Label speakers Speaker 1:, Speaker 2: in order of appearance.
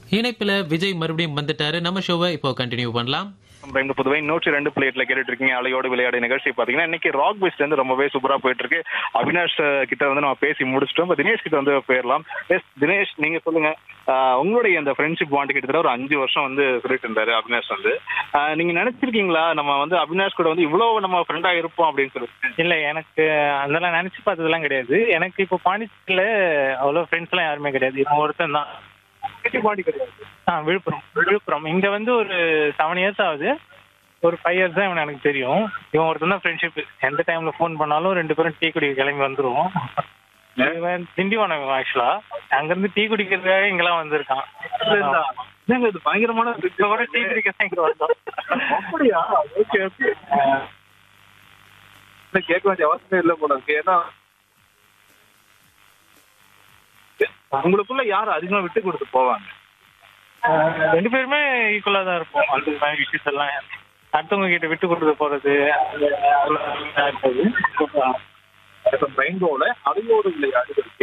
Speaker 1: இணைப்புல விஜய் மறுபடியும் வந்துட்டாரு நம்ம ஷோவை இப்போ கண்டினியூ பண்ணலாம்
Speaker 2: நம்ம இந்த புதுவை நூற்றி ரெண்டு பிளேட்ல கேட்டுட்டு இருக்கீங்க அலையோடு விளையாடு நிகழ்ச்சி பாத்தீங்கன்னா இன்னைக்கு ராக் பீச்ல இருந்து ரொம்பவே சூப்பரா போயிட்டு இருக்கு அவினாஷ் அஹ், கிட்ட வந்து நம்ம பேசி முடிச்சிட்டோம் இப்ப தினேஷ் கிட்ட வந்து போயிடலாம் எஸ் தினேஷ் நீங்க சொல்லுங்க ஆஹ், உங்களுடைய அந்த ஃப்ரெண்ட்ஷிப் பாண்ட் கிட்டத்தட்ட ஒரு அஞ்சு வருஷம் வந்து சொல்லிட்டு இருந்தாரு அவினாஷ் வந்து ஆஹ், நீங்க நினைச்சிருக்கீங்களா நம்ம வந்து அவினாஷ் கூட வந்து இவ்வளவு நம்ம ஃப்ரெண்டா இருப்போம் அப்படின்னு சொல்லிட்டு
Speaker 3: இல்ல எனக்கு அதெல்லாம் நினைச்சு பார்த்ததெல்லாம் கிடையாது எனக்கு இப்போ பாண்டிச்சேரியில அவ்வளவு ஃப்ரெண்ட்ஸ் எல்லாம் யாருமே கிடையாது இவன் ஒருத்தன் தான்
Speaker 2: பாண்டி கிடையாது
Speaker 3: ஆ விழுப்புரம் விழுப்புரம் இங்க வந்து ஒரு செவன் இயர்ஸ் ஆகுது ஒரு ஃபைவ் இயர்ஸ் தான் இவன் எனக்கு தெரியும் இவன் ஒருத்தன் தான் ஃப்ரெண்ட்ஷிப் எந்த டைம்ல ஃபோன் பண்ணாலும் ரெண்டு பேரும் டீ குடிக்க கிளம்பி வந்துருவோம் இவன் திண்டிவனம் ஆக்சுவலா அங்கிருந்து டீ குடிக்கிறதுக்காக இங்கெல்லாம் வந்திருக்கான்
Speaker 2: என்னங்க இது பயங்கரமான
Speaker 3: இப்ப கூட டீ குடிக்க தான் இங்க வந்தோம்
Speaker 2: அப்படியா ஓகே ஓகே கேட்க வேண்டிய அவசியம் இல்லை போல இருக்கு ஏன்னா உங்களுக்குள்ள யார் அதிகமா விட்டு கொடுத்து போவாங்க
Speaker 3: ஆஹ் ரெண்டு பேருமே ஈக்குவலா தான் இருப்போம் அந்த மாதிரி விஷயத்தெல்லாம் அடுத்தவங்க கிட்ட விட்டு கொடுத்து போறது அவ்வளவு இதா இருக்காது.
Speaker 2: ரெயின்போல அதையோடு விளையாடு